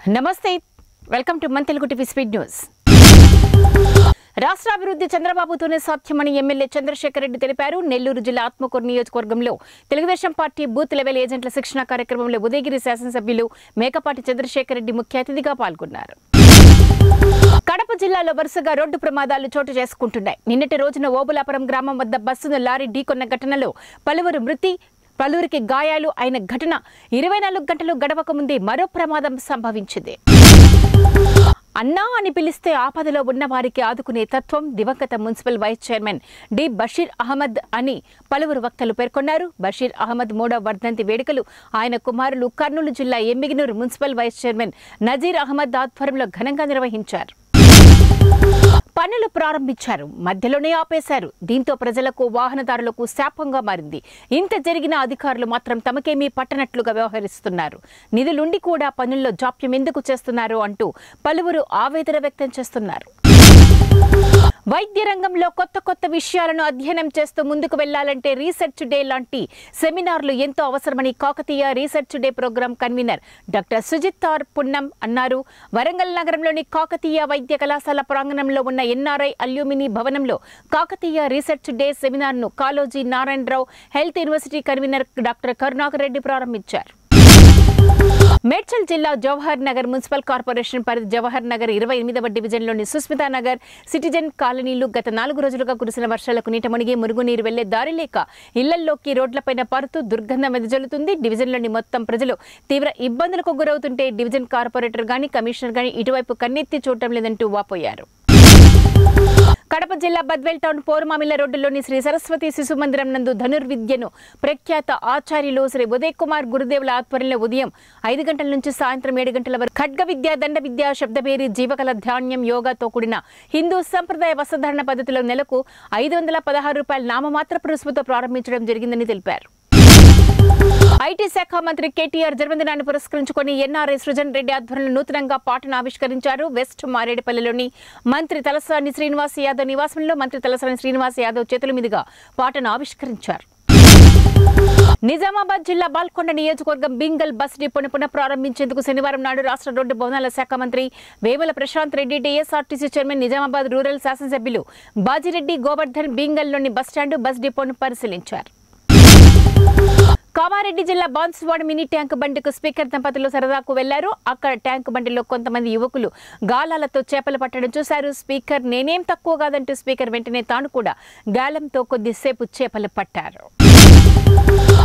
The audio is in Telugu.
నమస్తే వెల్కమ్ టు మన తెలుగు టీవీ స్పీడ్ న్యూస్ రాష్ట్రాభివృద్ధి చంద్రబాబుతోనే సాధ్యమని ఎమ్మెల్యే చంద్రశేఖర్ రెడ్డి తెలిపారు నెల్లూరు జిల్లా ఆత్మకూరు నియోజకవర్గంలో తెలుగుదేశం పార్టీ బూత్ లెవెల్ ఏజెంట్ల శిక్షణ కార్యక్రమంలో ఉదయగిరి శాసనసభ్యులు మేకపాటి చంద్రశేఖర్ రెడ్డి ముఖ్య అతిథిగా పాల్గొన్నారు కడప జిల్లాలో వరుసగా రోడ్డు ప్రమాదాలు చోటు చేసుకుంటున్నాయి నిన్నటి రోజున ఓబులాపురం గ్రామం వద్ద బస్సును లారీ ఢీకొన్న ఘటనలో పలువురు మృతి పలువురికి గాయాలు అయిన ఘటన ఇరవై నాలుగు గంటలు గడవక ముందే మరో ప్రమాదం సంభవించింది అన్నా అని పిలిస్తే ఆపదలో ఉన్న వారికి ఆదుకునే తత్వం దివంగత municipal vice chairman D Basheer Ahmed అని పలువురు వక్తలు పేర్కొన్నారు బషీర్ అహ్మద్ మూడవ వర్ధంతి వేడుకలు ఆయన కుమారులు కర్నూలు జిల్లా Emmiganur municipal vice chairman Nazeer Ahmed ఆధ్వర్యంలో ఘనంగా నిర్వహించారు పనులు ప్రారంభించారు మధ్యలోనే ఆపేశారు దీంతో ప్రజలకు వాహనదారులకు శాపంగా మారింది ఇంత జరిగిన అధికారులు మాత్రం తమకేమీ పట్టనట్లుగా వ్యవహరిస్తున్నారు నిధులుండి కూడా పనుల్లో జాప్యం ఎందుకు చేస్తున్నారు అంటూ పలువురు ఆవేదన వ్యక్తం చేస్తున్నారు వైద్య రంగంలో కొత్త కొత్త విషయాలను అధ్యయనం చేస్తూ ముందుకు వెళ్లాలంటే రీసెర్చ్ డే లాంటి సెమినార్లు ఎంతో అవసరమని Kakatiya research day program convener doctor Sujith R Punnam అన్నారు వరంగల్ నగరంలోని కాకతీయ వైద్య కళాశాల ప్రాంగణంలో ఉన్న ఎన్ఆర్ఐ అల్యూమిని భవనంలో కాకతీయ రీసెర్చ్ డే సెమినార్ను Kaloji Narayanarao health university convener doctor Karunakar Reddy ప్రారంభించారు మేడ్చల్ జిల్లా జవహర్ నగర్ మున్సిపల్ కార్పొరేషన్ పరిధి జవహర్ నగర్ ఇరవై ఎనిమిదవ డివిజన్లోని సుస్మితా నగర్ సిటిజన్ కాలనీలు గత నాలుగు రోజులుగా కురిసిన వర్షాలకు నీట మునిగి మురుగునీరు వెళ్లే దారి లేక ఇళ్లల్లోకి రోడ్లపైన పరుతూ దుర్గంధం వెదజల్లుతుంది డివిజన్లోని మొత్తం ప్రజలు తీవ్ర ఇబ్బందులకు గురవుతుంటే డివిజన్ కార్పొరేటర్ గాని కమిషనర్ గాని ఇటువైపు కన్నెత్తి చూడటం లేదంటూ వాపోయారు కడప జిల్లా బద్వేల్ టౌన్ పోరుమామిల రోడ్డులోని శ్రీ సరస్వతి శిశు మందిరం నందు ధనుర్విద్యను ప్రఖ్యాత ఆచార్యులు శ్రీ ఉదయ్ కుమార్ గురుదేవుల ఆధ్వర్యంలో ఉదయం ఐదు గంటల నుంచి సాయంత్రం ఏడు గంటల వరకు ఖడ్గ విద్య దండ విద్య శబ్దభేరి జీవకల ధాన్యం యోగాతో కూడిన హిందూ సంప్రదాయ వస్త్రధారణ పద్ధతిలో నెలకు ఐదు వందల పదహారు రూపాయల నామమాత్ర రుసుముతో ప్రారంభించడం జరిగిందని తెలిపారు ఐటీ శాఖ మంత్రి కేటీఆర్ జన్మదినాన్ని పురస్కరించుకొని ఎన్ఆర్ఐ సృజన్ రెడ్డి ఆధ్వర్యంలో నూతనంగా పాటను ఆవిష్కరించారు వెస్ట్ మారేడుపల్లిలోని మంత్రి తలసాని శ్రీనివాస్ యాదవ్ నివాసంలో మంత్రి తలసాని శ్రీనివాస్ యాదవ్ చేతుల మీదుగా పాటను ఆవిష్కరించారు నిజామాబాద్ జిల్లా బాల్కొండ నియోజకవర్గం బింగల్ బస్ డిపోను పునఃప్రారంభించేందుకు శనివారం నాడు రాష్ట్ర రోడ్డు భవనాల శాఖ మంత్రి Vemula Prashanth Reddy TSRTC chairman Nizamabad rural శాసనసభ్యులు బాజిరెడ్డి గోవర్ధన్ బింగల్లోని బస్టాండు బస్ డిపోను పరిశీలించారు కామారెడ్డి జిల్లా బాన్స్వాడ మినీ ట్యాంక్ బండికు స్పీకర్ దంపతులు సరదాకు వెళ్లారు అక్కడ ట్యాంక్ బండిలో కొంతమంది యువకులు గాలాలతో చేపలు పట్టడం చూశారు స్పీకర్ నేనేం తక్కువ కాదంటూ స్పీకర్ వెంటనే తాను కూడా గాలంతో కొద్దిసేపు చేపలు పట్టారు